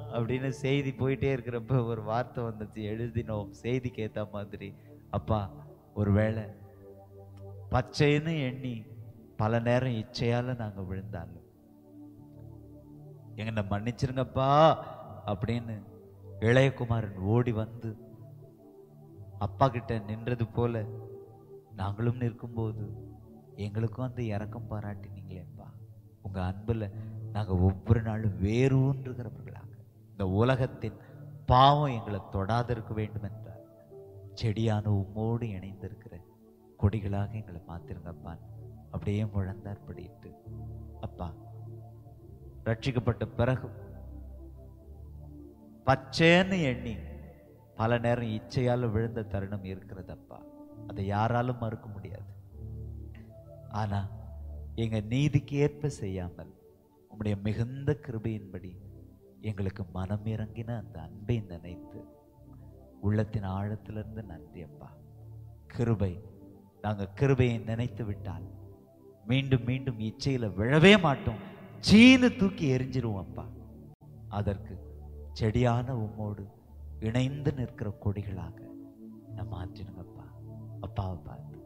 அப்படின்னு செய்தி போயிட்டே இருக்கிறப்ப ஒரு வார்த்தை வந்துச்சு எழுதினோம் செய்திக்கு ஏத்த மாதிரி அப்பா ஒருவேளை பச்சைன்னு எண்ணி பல நேரம் இச்சையால நாங்க விழுந்தாலும் எங்களை மன்னிச்சிருங்கப்பா அப்படின்னு இளையகுமாரன் ஓடி வந்து அப்பா கிட்ட நின்றது போல நாங்களும் நிற்கும்போது எங்களுக்கும் அந்த இறக்கம் பாராட்டினீங்களேப்பா உங்க அன்புல நாங்க ஒவ்வொரு நாளும் வேரூன்றுகிறவர்களாக இந்த உலகத்தின் பாவம் எங்களை தொடாதிருக்க வேண்டும் என்றார் செடியான உம்மோடு இணைந்திருக்கிற கொடிகளாக எங்களை மாத்திருங்கப்பா அப்படியே முழந்தார் படிட்டு அப்பா ரட்சிக்கப்பட்ட பிறகு பச்சைன்னு எண்ணி பல நேரம் இச்சையால விழுந்த தருணம் இருக்கிறதப்பா அதை யாராலும் மறுக்க முடியாது ஆனா எங்க நீதிக்கு ஏற்ப செய்யாமல் உம்முடைய மிகுந்த கிருபையின்படி எங்களுக்கு மனம் இறங்கின அந்த அன்பை நினைத்து உள்ளத்தின் ஆழத்திலிருந்து நன்றி அப்பா கிருபை நாங்க கிருபையை நினைத்து விட்டால் மீண்டும் மீண்டும் இச்சையில விழவே மாட்டோம் சீனு தூக்கி எரிஞ்சிருவோம் அப்பா அதற்கு செடியான உம்மோடு இணைந்து நிற்கிற கொடிகளாக நம்ம மாற்றினுங்கப்பா அப்பாவை பார்த்து